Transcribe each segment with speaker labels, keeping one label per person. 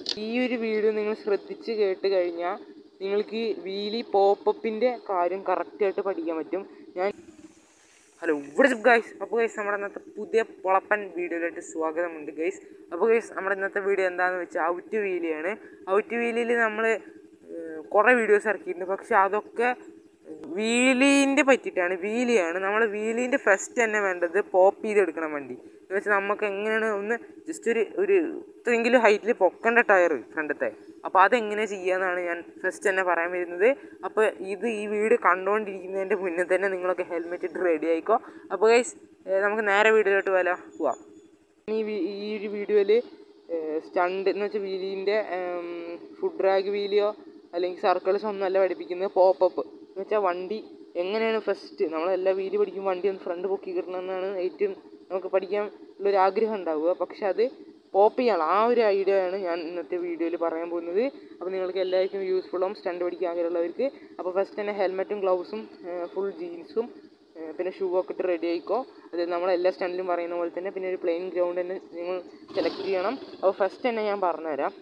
Speaker 1: ഈ ഒരു വീഡിയോ നിങ്ങൾ ശ്രദ്ധിച്ച് കേട്ട് കഴിഞ്ഞാൽ നിങ്ങൾക്ക് വീലി പോപ്പപ്പിൻ്റെ കാര്യം കറക്റ്റായിട്ട് പഠിക്കാൻ പറ്റും ഞാൻ ഹലോ ഇവിടെ ഗൈസ് അപ്പോൾ ഗൈസ് നമ്മുടെ ഇന്നത്തെ പുതിയ പൊളപ്പൻ വീഡിയോയിലായിട്ട് സ്വാഗതമുണ്ട് ഗൈസ് അപ്പോൾ ഗൈസ് നമ്മുടെ ഇന്നത്തെ വീഡിയോ എന്താണെന്ന് വെച്ചാൽ ഔറ്റ് വീലിയാണ് ഔറ്റ് വീലിൽ നമ്മൾ കുറേ വീഡിയോസ് ഇറക്കിയിട്ടുണ്ട് പക്ഷെ അതൊക്കെ വീലിൻ്റെ പറ്റിയിട്ടാണ് വീലിയാണ് നമ്മൾ വീലിൻ്റെ ഫസ്റ്റ് തന്നെ വേണ്ടത് പോപ്പ് ചെയ്തെടുക്കണം വണ്ടി എന്ന് വെച്ചാൽ നമുക്ക് എങ്ങനെയാണ് ഒന്ന് ജസ്റ്റ് ഒരു ഒരു ഇത്രയെങ്കിലും ഹൈറ്റിൽ പൊക്കേണ്ട ടയർ ഫ്രണ്ടത്തെ അപ്പോൾ അതെങ്ങനെ ചെയ്യാമെന്നാണ് ഞാൻ ഫസ്റ്റ് തന്നെ പറയാൻ വരുന്നത് അപ്പോൾ ഇത് ഈ വീഡിയോ കണ്ടുകൊണ്ടിരിക്കുന്നതിൻ്റെ മുന്നേ തന്നെ നിങ്ങളൊക്കെ ഹെൽമെറ്റ് ഇട്ട് റെഡി ആയിക്കോ അപ്പോൾ ഗൈസ് നമുക്ക് നേരെ വീഡിയോയിലോട്ട് പോലെ പോവാം ഈ വി- ഈ ഒരു വീഡിയോയിൽ സ്റ്റണ്ട് എന്ന് വെച്ചാൽ വീലിൻ്റെ ഫുഡ് ഡ്രാഗ് വീലിയോ അല്ലെങ്കിൽ സർക്കിൾസ് ഒന്നും അല്ല പഠിപ്പിക്കുന്നത് പോപ്പപ്പ് എന്ന് വെച്ചാൽ വണ്ടി എങ്ങനെയാണ് ഫസ്റ്റ് നമ്മളെല്ലാ വീല് പഠിക്കും വണ്ടി ഒന്ന് ഫ്രണ്ട് പൊക്കി കിട്ടണമെന്നാണ് ഏറ്റവും നമുക്ക് പഠിക്കാൻ ഉള്ളൊരു ആഗ്രഹം ഉണ്ടാവുക പക്ഷെ അത് പോപ്പ് ചെയ്യണം ആ ഒരു ഐഡിയ ആണ് ഞാൻ ഇന്നത്തെ വീഡിയോയിൽ പറയാൻ പോകുന്നത് അപ്പോൾ നിങ്ങൾക്ക് എല്ലാവർക്കും യൂസ്ഫുള്ളും സ്റ്റണ്ട് പഠിക്കാൻ ആഗ്രഹമുള്ളവർക്ക് അപ്പോൾ ഫസ്റ്റ് തന്നെ ഹെൽമെറ്റും ഗ്ലൗസും ഫുൾ ജീൻസും ഏഹ് പിന്നെ ഷൂ ഒക്കെ ഇട്ട് റെഡി ആയിക്കോ അത് നമ്മളെല്ലാ സ്റ്റണ്ടിലും പറയുന്ന പോലെ തന്നെ പിന്നെ ഒരു പ്ലെയിൻ ഗ്രൗണ്ട് തന്നെ നിങ്ങൾ സെലക്ട് ചെയ്യണം അപ്പോൾ ഫസ്റ്റ് തന്നെ ഞാൻ പറഞ്ഞുതരാം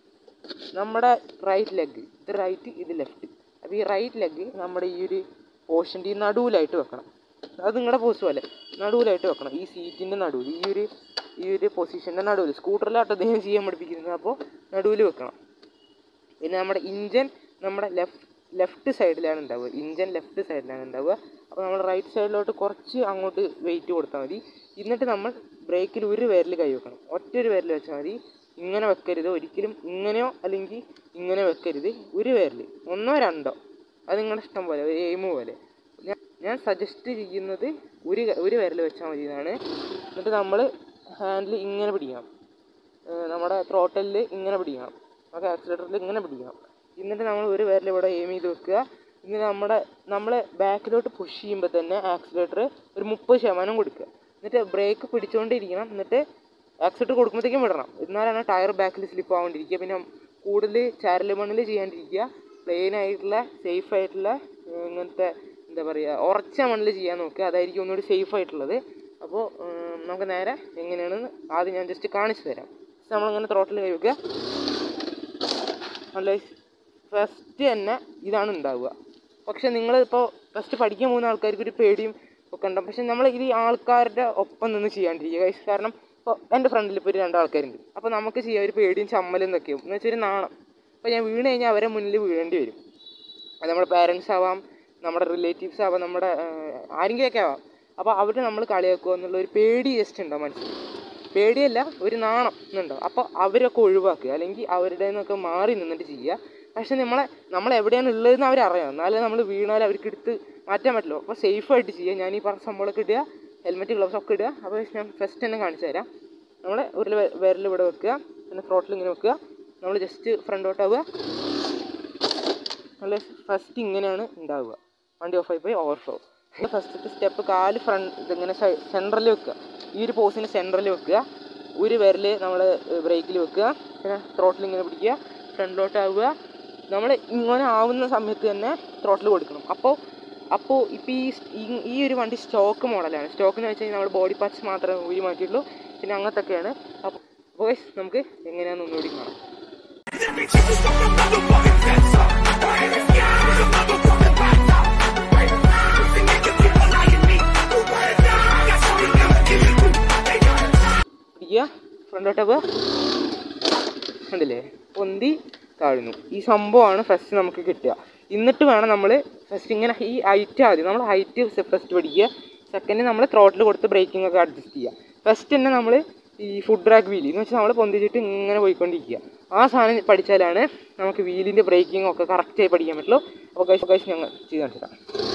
Speaker 1: നമ്മുടെ റൈറ്റ് ലെഗ് ഇത് റൈറ്റ് ഇത് ലെഫ്റ്റ് അപ്പോൾ ഈ റൈറ്റ് ലെഗ് നമ്മുടെ ഈ ഒരു പോർഷൻ്റെ ഈ നടുവിലായിട്ട് വെക്കണം അത് നിങ്ങളുടെ പോസ് പോലെ നടുവിലായിട്ട് വെക്കണം ഈ സീറ്റിൻ്റെ നടുവിൽ ഈ ഒരു ഈ ഒരു പൊസിഷൻ്റെ നടുവിൽ സ്കൂട്ടറിലാട്ടോ അദ്ദേഹം ചെയ്യാൻ പഠിപ്പിക്കുന്നത് അപ്പോൾ നടുവിൽ വെക്കണം പിന്നെ നമ്മുടെ ഇഞ്ചൻ നമ്മുടെ ലെഫ്റ്റ് ലെഫ്റ്റ് സൈഡിലാണ് ഉണ്ടാവുക ഇഞ്ചൻ ലെഫ്റ്റ് സൈഡിലാണ് ഉണ്ടാവുക അപ്പോൾ നമ്മൾ റൈറ്റ് സൈഡിലോട്ട് കുറച്ച് അങ്ങോട്ട് വെയിറ്റ് കൊടുത്താൽ മതി എന്നിട്ട് നമ്മൾ ബ്രേക്കിൽ ഒരു വിരൽ കൈ വെക്കണം ഒറ്റ ഒരു വിരൽ വെച്ചാൽ മതി ഇങ്ങനെ വെക്കരുത് ഒരിക്കലും ഇങ്ങനെയോ അല്ലെങ്കിൽ ഇങ്ങനെ വെക്കരുത് ഒരു വിരൽ ഒന്നോ രണ്ടോ അത് നിങ്ങളുടെ ഇഷ്ടം പോലെ ഒരു എയിം പോലെ ഞാൻ ഞാൻ സജസ്റ്റ് ചെയ്യുന്നത് ഒരു ക- ഒരു വിരൽ വെച്ചാൽ മതി എന്നാണ് എന്നിട്ട് നമ്മൾ ഹാൻഡിൽ ഇങ്ങനെ പിടിക്കണം ഏഹ് നമ്മുടെ ത്രോട്ടലിൽ ഇങ്ങനെ പിടിക്കണം നമുക്ക് ആക്സിലേറ്ററിൽ ഇങ്ങനെ പിടിക്കണം എന്നിട്ട് നമ്മൾ ഒരു വിരൽ ഇവിടെ എയിം ചെയ്ത് വെക്കുക എന്നിട്ട് നമ്മുടെ നമ്മൾ ബാക്കിലോട്ട് പുഷ് ചെയ്യുമ്പോൾ തന്നെ ആക്സിലേറ്റർ ഒരു മുപ്പത് ശതമാനം കൊടുക്കുക എന്നിട്ട് ബ്രേക്ക് പിടിച്ചുകൊണ്ടിരിക്കണം എന്നിട്ട് ആക്സിലേറ്റർ കൊടുക്കുമ്പോഴത്തേക്കും വിടണം എന്നാലാണ് ടയർ ബാക്കിൽ സ്ലിപ്പ് ആവാണ്ടിരിക്കുക പിന്നെ കൂടുതൽ ചാരൽ മണ്ണിൽ ചെയ്യാണ്ടിരിക്കുക പ്ലെയിൻ ആയിട്ടുള്ള സേഫ് ആയിട്ടുള്ള ഏഹ് ഇങ്ങനത്തെ എന്താ പറയുക ഉറച്ച മണ്ണിൽ ചെയ്യാൻ നോക്കുക അതായിരിക്കും ഒന്നുകൂടി സേഫ് ആയിട്ടുള്ളത് അപ്പോൾ ഏഹ് നമുക്ക് നേരെ എങ്ങനെയാണെന്ന് ആദ്യം ഞാൻ ജസ്റ്റ് കാണിച്ചു തരാം നമ്മളിങ്ങനെ ത്രോട്ടിൽ കൈ വെക്കുക അല്ല ഫസ്റ്റ് തന്നെ ഇതാണ് ഉണ്ടാവുക പക്ഷെ നിങ്ങളിപ്പോൾ ഫസ്റ്റ് പഠിക്കാൻ പോകുന്ന ആൾക്കാർക്ക് ഒരു പേടിയും ഒക്കെ ഉണ്ടാവും പക്ഷെ നമ്മൾ ഇത് ഈ ആൾക്കാരുടെ ഒപ്പം നിന്ന് ചെയ്യാണ്ടിരിക്കുക guys. കാരണം ഇപ്പോൾ എൻ്റെ ഫ്രണ്ടിൽ ഇപ്പോൾ ഒരു രണ്ട് ആൾക്കാരുണ്ട് അപ്പോൾ നമുക്ക് ചെയ്യാൻ ഒരു പേടിയും ചമ്മലും എന്നൊക്കെയും എന്ന് വെച്ചാൽ ഒരു നാണം അപ്പോൾ ഞാൻ വീണ് കഴിഞ്ഞാൽ അവരെ മുന്നിൽ വീഴേണ്ടി വരും അത് നമ്മുടെ പാരൻസ് ആവാം നമ്മുടെ റിലേറ്റീവ്സ് ആവാം നമ്മുടെ ആഹ്, ആരെങ്കിലുമൊക്കെ ആവാം അപ്പോൾ അവർ നമ്മൾ കളിയാക്കുക എന്നുള്ള ഒരു പേടി ജസ്റ്റ് ഉണ്ടാവും മനസ്സിൽ പേടിയല്ല ഒരു നാണം എന്നുണ്ടാവും അപ്പോൾ അവരൊക്കെ ഒഴിവാക്കുക അല്ലെങ്കിൽ അവരുടെ നിന്നൊക്കെ മാറി നിന്നിട്ട് ചെയ്യുക പക്ഷെ നമ്മളെ നമ്മൾ എവിടെയാണ് ഉള്ളതെന്ന് അവരറിയാം എന്നാലേ നമ്മൾ വീണാൽ അവർക്ക് എടുത്ത് മാറ്റാൻ പറ്റില്ല അപ്പോൾ സേഫായിട്ട് ചെയ്യുക ഞാൻ ഈ പറഞ്ഞ സംഭവങ്ങളൊക്കെ ഇടുക ഹെൽമെറ്റ് ഗ്ലൗസ് ഒക്കെ ഇടുക അപ്പോൾ ഞാൻ ഫസ്റ്റ് തന്നെ കാണിച്ചു തരാം നമ്മൾ ഒരു വിരൽ ഇവിടെ വെക്കുക പിന്നെ ത്രോട്ടിൽ ഇങ്ങനെ വെക്കുക നമ്മൾ ജസ്റ്റ് ഫ്രണ്ടോട്ടാവുക നമ്മൾ ഫസ്റ്റ് ഇങ്ങനെയാണ് ഉണ്ടാവുക വണ്ടി ഓഫായി പോയി ഓവർഫ്ലോ ഫസ്റ്റത്തെ സ്റ്റെപ്പ് കാല് ഫ്രണ്ട് ഇതിങ്ങനെ സെൻട്രൽ വെക്കുക ഈ ഒരു പോസിന് സെൻട്രൽ വെക്കുക ഒരു വിരൽ നമ്മൾ ബ്രേക്കിൽ വെക്കുക പിന്നെ ത്രോട്ടിൽ ഇങ്ങനെ പിടിക്കുക ഫ്രണ്ടിലോട്ടാവുക നമ്മൾ ഇങ്ങനെ ആവുന്ന സമയത്ത് തന്നെ ത്രോട്ടിൽ കൊടുക്കണം അപ്പോൾ അപ്പോൾ ഇപ്പോൾ ഈ ഈ- ഈ ഒരു വണ്ടി സ്റ്റോക്ക് മോഡലാണ് സ്റ്റോക്ക് എന്ന് വെച്ച് കഴിഞ്ഞാൽ നമ്മൾ ബോഡി പാർട്സ് മാത്രമേ ഊരി മാറ്റിയിട്ടുള്ളൂ പിന്നെ അങ്ങനത്തെയൊക്കെയാണ് അപ്പോൾ അപ്പോൾ guys, നമുക്ക് എങ്ങനെയാണെന്ന് ഒന്നുകൂടി കാണാം പിടിക്കുക ഫ്രണ്ടോട്ട് പോവുക കണ്ടില്ലേ പൊന്തി താഴ്ന്നു ഈ സംഭവമാണ് ഫസ്റ്റ് നമുക്ക് കിട്ടുക എന്നിട്ട് വേണം നമ്മൾ ഫസ്റ്റ് ഇങ്ങനെ ഈ ഹൈറ്റ് ആദ്യം നമ്മൾ ഹൈറ്റ് ഫസ്റ്റ് പഠിക്കുക സെക്കൻഡ് നമ്മൾ ത്രോട്ടിൽ കൊടുത്ത് ബ്രേക്കിംഗ് ഒക്കെ അഡ്ജസ്റ്റ് ചെയ്യുക ഫസ്റ്റ് തന്നെ നമ്മൾ ഈ ഫുഡ് ഡ്രാഗ് വീൽ എന്ന് വെച്ചാൽ നമ്മൾ പൊന്തിച്ചിട്ട് ഇങ്ങനെ പോയിക്കൊണ്ടിരിക്കുക ആ സാധനം പഠിച്ചാലാണ് നമുക്ക് വീലിൻ്റെ ബ്രേക്കിംഗ് ഒക്കെ കറക്റ്റായി പഠിക്കാൻ പറ്റുള്ളൂ അപ്പോൾ കഴിച്ച് കഴിച്ച് ഞങ്ങൾ ചെയ്ത് കാണിച്ചിട്ടാം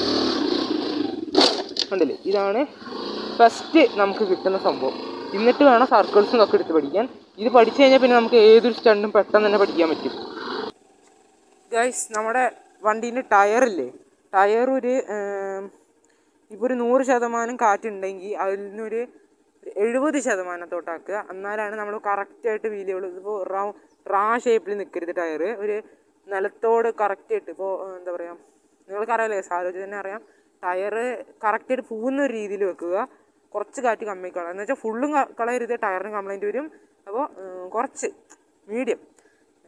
Speaker 1: കണ്ടില്ലേ ഇതാണ് ഫസ്റ്റ് നമുക്ക് കിട്ടുന്ന സംഭവം എന്നിട്ട് വേണം സർക്കിൾസും ഒക്കെ എടുത്ത് പഠിക്കാൻ ഇത് പഠിച്ചു കഴിഞ്ഞാൽ പിന്നെ നമുക്ക് ഏതൊരു സ്റ്റണ്ടും പെട്ടെന്ന് തന്നെ പഠിക്കാൻ പറ്റും ഗൈസ് നമ്മുടെ വണ്ടീൻ്റെ ടയറില്ലേ ടയർ ഒരു ഇപ്പോൾ ഒരു നൂറ് ശതമാനം കാറ്റുണ്ടെങ്കിൽ അതിൽ നിന്നൊരു എഴുപത് ശതമാനത്തോട്ടാക്കുക എന്നാലാണ് നമ്മൾ കറക്റ്റായിട്ട് വീൽ ചെയ്യുള്ളൂ ഇതിപ്പോൾ റൗ റാ ഷേപ്പിൽ നിൽക്കരുത് ടയർ ഒരു നിലത്തോട് കറക്റ്റായിട്ട് ഇപ്പോൾ എന്താ പറയുക നിങ്ങൾക്ക് അറിയാലേ സാലോചിച്ച് തന്നെ അറിയാം ടയർ കറക്റ്റായിട്ട് പോകുന്ന ഒരു രീതിയിൽ വെക്കുക കുറച്ച് കാറ്റ് കമ്മിക്കളാം എന്ന് വെച്ചാൽ ഫുള്ളും കളയരുത് ടയറിന് കംപ്ലൈൻറ്റ് വരും അപ്പോൾ കുറച്ച് മീഡിയം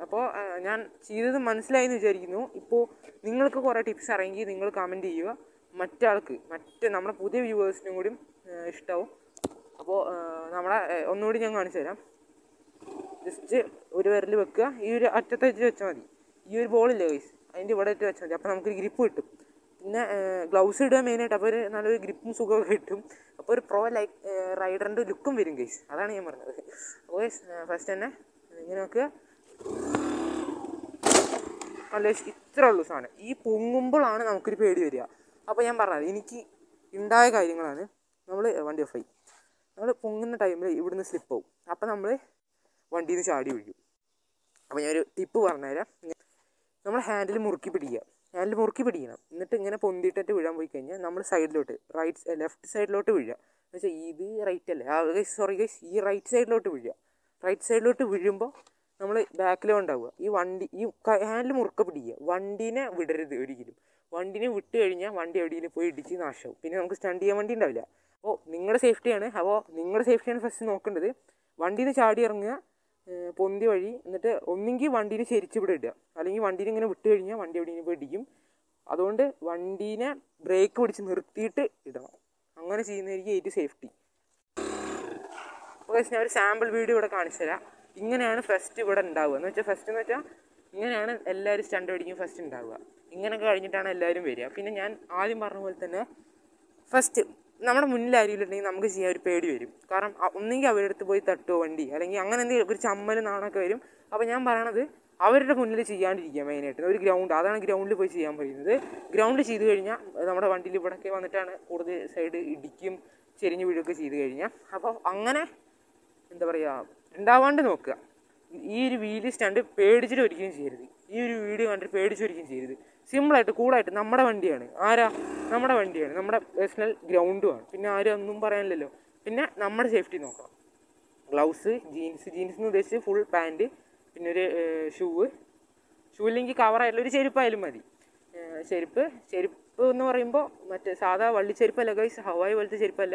Speaker 1: അപ്പോൾ ഞാൻ ചെയ്തത് മനസ്സിലായി എന്ന് വിചാരിക്കുന്നു ഇപ്പോൾ നിങ്ങൾക്ക് കുറേ ടിപ്സ് അറിയെങ്കിൽ നിങ്ങൾ കമൻറ്റ് ചെയ്യുക മറ്റാൾക്ക് മറ്റ് നമ്മുടെ പുതിയ വ്യൂവേഴ്സിനും കൂടി ഇഷ്ടമാവും അപ്പോൾ നമ്മളെ ഏഹ്, ഒന്നുകൂടി ഞാൻ കാണിച്ചു തരാം ജസ്റ്റ് ഒരു വിരൽ വെക്കുക ഈ ഒരു അറ്റത്ത് വെച്ച് വെച്ചാൽ മതി ഈ ഒരു ബോളില്ലേ ഗൈസ് അതിൻ്റെ ഇവിടെ ഇട്ട് വെച്ചാൽ മതി അപ്പോൾ നമുക്കൊരു ഗ്രിപ്പ് കിട്ടും പിന്നെ ഗ്ലൗസ് ഇടുക മെയിനായിട്ട് അപ്പോൾ ഒരു നല്ലൊരു ഗ്രിപ്പും സുഖമൊക്കെ കിട്ടും അപ്പോൾ ഒരു പ്രോ ലൈക്ക് റൈഡറിൻ്റെ ലുക്കും വരും ഗൈസ് അതാണ് ഞാൻ പറഞ്ഞത് അപ്പോൾ ഗൈസ് ഫസ്റ്റ് തന്നെ ഇങ്ങനെ നോക്കുക അല്ല ഇത്രേ ഉള്ളൂ സാധനം ഈ പൊങ്ങുമ്പോഴാണ് നമുക്കൊരു പേടി വരിക അപ്പോൾ ഞാൻ പറഞ്ഞത് എനിക്ക് ഉണ്ടായ കാര്യങ്ങളാണ് നമ്മൾ വണ്ടി ഓഫ് ആയി നമ്മൾ പൊങ്ങുന്ന ടൈമിൽ ഇവിടുന്ന് സ്ലിപ്പ് ആവും അപ്പോൾ നമ്മൾ വണ്ടിയിൽ നിന്ന് ചാടി വീഴും അപ്പോൾ ഞാനൊരു ടിപ്പ് പറഞ്ഞുതരാം നമ്മൾ ഹാൻഡിൽ മുറുക്കി പിടിക്കുക ഹാൻഡിൽ മുറുക്കി പിടിക്കണം എന്നിട്ട് ഇങ്ങനെ പൊന്തിയിട്ടിട്ട് വീഴാൻ പോയി കഴിഞ്ഞാൽ നമ്മൾ സൈഡിലോട്ട് റൈറ്റ് ലെഫ്റ്റ് സൈഡിലോട്ട് വീഴുക എന്ന് വെച്ചാൽ ഇത് റൈറ്റ് അല്ലേ ആ ഗൈസ് സോറി ഗൈസ് ഈ റൈറ്റ് സൈഡിലോട്ട് വീഴുക റൈറ്റ് സൈഡിലോട്ട് വീഴുമ്പോൾ നമ്മൾ ബാക്കിലും ഉണ്ടാവുക ഈ വണ്ടി ഈ ഹാൻഡിൽ മുറുക്ക പിടിക്കുക വണ്ടീനെ വിടരുത് ഒരിക്കലും വണ്ടിനെ വിട്ട് കഴിഞ്ഞാൽ വണ്ടി എവിടെയെങ്കിലും പോയി ഇടിച്ച് നാശമാവും പിന്നെ നമുക്ക് സ്റ്റണ്ട് ചെയ്യാൻ വണ്ടി ഉണ്ടാവില്ല അപ്പോൾ നിങ്ങളുടെ സേഫ്റ്റിയാണ് അപ്പോൾ നിങ്ങളുടെ സേഫ്റ്റിയാണ് ഫസ്റ്റ് നോക്കേണ്ടത് വണ്ടിയിൽ നിന്ന് ചാടി ഇറങ്ങുക ഏഹ് പൊന്തി വഴി എന്നിട്ട് ഒന്നെങ്കിൽ വണ്ടീനെ ചെരിച്ച് ഇവിടെ ഇടുക അല്ലെങ്കിൽ വണ്ടീനെ ഇങ്ങനെ വിട്ട് കഴിഞ്ഞാൽ വണ്ടി എവിടെയെങ്കിലും പോയി ഇടിക്കും അതുകൊണ്ട് വണ്ടീനെ ബ്രേക്ക് പിടിച്ച് നിർത്തിയിട്ട് ഇടണം അങ്ങനെ ചെയ്യുന്നതായിരിക്കും ഏറ്റവും സേഫ്റ്റി അപ്പോൾ guys, ഞാൻ ഒരു സാമ്പിൾ വീഡിയോ ഇവിടെ കാണിച്ചു തരാം ഇങ്ങനെയാണ് ഫസ്റ്റ് ഇവിടെ ഉണ്ടാവുക എന്ന് വെച്ചാൽ ഫസ്റ്റ് എന്ന് വെച്ചാൽ ഇങ്ങനെയാണ് എല്ലാവരും സ്റ്റണ്ട് അടിക്കും ഫസ്റ്റ് ഉണ്ടാവുക ഇങ്ങനെയൊക്കെ കഴിഞ്ഞിട്ടാണ് എല്ലാവരും വരിക പിന്നെ ഞാൻ ആദ്യം പറഞ്ഞ പോലെ തന്നെ ഫസ്റ്റ് നമ്മുടെ മുന്നിൽ ആരെങ്കിലും ഉണ്ടെങ്കിൽ നമുക്ക് ചെയ്യാൻ ഒരു പേടി വരും കാരണം അ- ഒന്നെങ്കിൽ അവരുടെ അടുത്ത് പോയി തട്ടുമോ വണ്ടി അല്ലെങ്കിൽ അങ്ങനെ എന്തെങ്കിലും ഒരു ചമ്മലും നാണൊക്കെ വരും അപ്പോൾ ഞാൻ പറയണത് അവരുടെ മുന്നിൽ ചെയ്യാണ്ടിരിക്കുക മെയിനായിട്ട് ഒരു ഗ്രൗണ്ട് അതാണ് ഗ്രൗണ്ടിൽ പോയി ചെയ്യാൻ പറയുന്നത് ഗ്രൗണ്ടിൽ ചെയ്ത് കഴിഞ്ഞാൽ നമ്മുടെ വണ്ടിയിൽ ഇവിടെയൊക്കെ വന്നിട്ടാണ് കൂടുതൽ സൈഡ് ഇടിക്കും ചെരിഞ്ഞ് വീഴുകയൊക്കെ ചെയ്ത് കഴിഞ്ഞാൽ അപ്പോൾ അങ്ങനെ എന്താ പറയുക ഉണ്ടാവാണ്ട് നോക്കുക ഈ ഒരു വീല് സ്റ്റണ്ട് പേടിച്ചിട്ട് ഒരിക്കലും ചെയ്യരുത് ഈ ഒരു വീഡിയോ കണ്ടിട്ട് പേടിച്ച് ഒരിക്കലും ചെയ്യരുത് സിമ്പിളായിട്ട് കൂളായിട്ട് നമ്മുടെ വണ്ടിയാണ് ആരാ നമ്മുടെ വണ്ടിയാണ് നമ്മുടെ പേഴ്സണൽ ഗ്രൗണ്ടുമാണ് പിന്നെ ആരും ഒന്നും പറയാനില്ലല്ലോ പിന്നെ നമ്മുടെ സേഫ്റ്റി നോക്കണം ഗ്ലൗസ് ജീൻസ് ജീൻസ് എന്ന് ഉദ്ദേശിച്ച് ഫുൾ പാൻറ് പിന്നെ ഒരു ഷൂവ് ഷൂ ഇല്ലെങ്കിൽ കവറായിട്ടുള്ള ഒരു ചെരുപ്പായാലും മതി ഏഹ് ചെരുപ്പ് ചെരുപ്പ് എന്ന് പറയുമ്പോൾ മറ്റേ സാധാ വള്ളി ചെരുപ്പല്ല ഗൈസ് ഹവായി പോലത്തെ ചെരുപ്പല്ല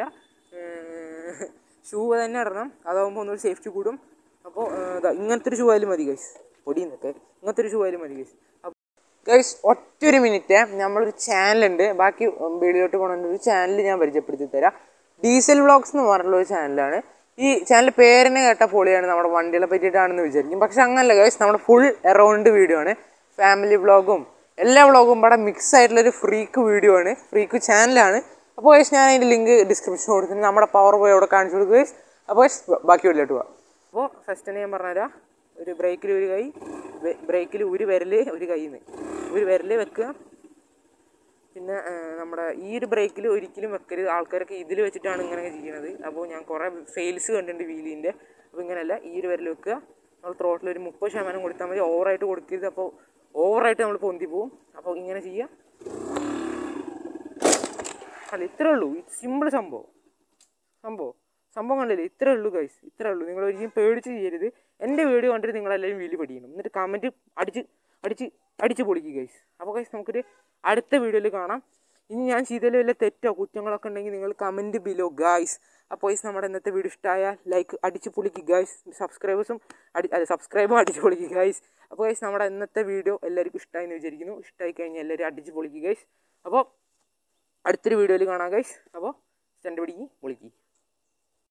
Speaker 1: ഷൂ തന്നെ ഇടണം അതാകുമ്പോൾ ഒന്നൊരു സേഫ്റ്റി കൂടും അപ്പോൾ ഇങ്ങനത്തെ ഒരു ഷൂ ആയാലും മതി ഗൈസ് പൊടി നിന്നൊക്കെ ഇങ്ങനത്തെ ഒരു ഷൂ ആയാലും മതി ഗൈസ് ഗൈസ് ഒറ്റൊരു മിനിറ്റ് നമ്മളൊരു ചാനലുണ്ട് ബാക്കി വീഡിയോട്ട് പോകണമെങ്കിൽ ഒരു ചാനൽ ഞാൻ പരിചയപ്പെടുത്തി തരാം ഡീസൽ വ്ളോഗ്സ് എന്ന് പറഞ്ഞുള്ള ഒരു ചാനലാണ് ഈ ചാനൽ പേരിനെ കേട്ട പൊളിയാണ് നമ്മുടെ വണ്ടികളെ പറ്റിയിട്ടാണെന്ന് വിചാരിക്കും പക്ഷെ അങ്ങനല്ല ഗൈസ് നമ്മുടെ ഫുൾ എറൗണ്ട് വീഡിയോ ആണ് ഫാമിലി വ്ളോഗും എല്ലാ വ്ളോഗും ഇവിടെ മിക്സ് ആയിട്ടുള്ള ഒരു ഫ്രീക്ക് വീഡിയോ ആണ് ഫ്രീക്ക് ചാനലാണ് അപ്പോൾ ഗൈസ് ഞാൻ അതിൻ്റെ ലിങ്ക് ഡിസ്ക്രിപ്ഷൻ കൊടുത്തിട്ടുണ്ട് നമ്മുടെ പവർ പോയി അവിടെ കാണിച്ചു കൊടുക്കുക ഗൈസ് അപ്പോൾ ഗൈസ് ബാക്കി വീട്ടിലോട്ട് പോവാം അപ്പോൾ ഫസ്റ്റ് തന്നെ ഞാൻ പറഞ്ഞുതരാം ഒരു ബ്രേക്കിൽ ഒരു കൈ ബ്രേക്കിൽ ഒരു വിരൽ ഒരു കൈയിൽ നിന്ന് ഒരു വിരൽ വെക്കുക പിന്നെ ആ, നമ്മുടെ ഈ ഒരു ബ്രേക്കിൽ ഒരിക്കലും വെക്കരുത് ആൾക്കാരൊക്കെ ഇതിൽ വെച്ചിട്ടാണ് ഇങ്ങനെ ചെയ്യുന്നത് അപ്പോൾ ഞാൻ കുറേ ഫെയിൽസ് കണ്ടിട്ടുണ്ട് വീലിൻ്റെ അപ്പോൾ ഇങ്ങനെയല്ല ഈ ഒരു വിരൽ വെക്കുക നമ്മൾ ത്രോട്ടിൽ ഒരു മുപ്പത് ശതമാനം കൊടുത്താൽ മതി ഓവറായിട്ട് കൊടുക്കരുത് അപ്പോൾ ഓവറായിട്ട് നമ്മൾ പൊന്തി പോവും അപ്പോൾ ഇങ്ങനെ ചെയ്യുക അല്ല ഇത്രേ ഉള്ളൂ സിമ്പിൾ സംഭവം സംഭവം സംഭവം കണ്ടില്ലേ ഇത്രേ ഉള്ളൂ ഗൈസ് ഇത്രേ ഉള്ളൂ നിങ്ങൾ ഒരിക്കലും പേടിച്ച് ചെയ്യരുത് എൻ്റെ വീഡിയോ കണ്ടിട്ട് നിങ്ങളെല്ലാവരും വീഡിയോ പഠിക്കണം എന്നിട്ട് കമൻറ്റ് അടിച്ച് അടിച്ച് അടിച്ച് പൊളിക്കുക ഗൈസ് അപ്പോൾ ഗൈസ് നമുക്കൊരു അടുത്ത വീഡിയോയിൽ കാണാം ഇനി ഞാൻ ചെയ്തതിൽ വല്ല തെറ്റോ കുറ്റങ്ങളൊക്കെ ഉണ്ടെങ്കിൽ നിങ്ങൾ കമൻറ്റ് ബിലോ ഗൈസ് അപ്പോൾ ഗൈസ് നമ്മുടെ ഇന്നത്തെ വീഡിയോ ഇഷ്ടമായാൽ ലൈക്ക് അടിച്ച് പൊളിക്കുക ഗൈസ് സബ്സ്ക്രൈബേഴ്സും അടി അതെ സബ്സ്ക്രൈബും അടിച്ച് പൊളിക്കുക ഗൈസ് അപ്പോൾ ഗൈസ് നമ്മുടെ ഇന്നത്തെ വീഡിയോ എല്ലാവർക്കും ഇഷ്ടമായി എന്ന് വിചാരിക്കുന്നു ഇഷ്ടമായി കഴിഞ്ഞാൽ എല്ലാവരും അടിച്ച് പൊളിക്കുക ഗൈസ് അപ്പോൾ അടുത്തൊരു വീഡിയോയിൽ കാണാം ഗൈസ് അപ്പോൾ സ്റ്റണ്ട് പിടിക്കി പൊളിക്കി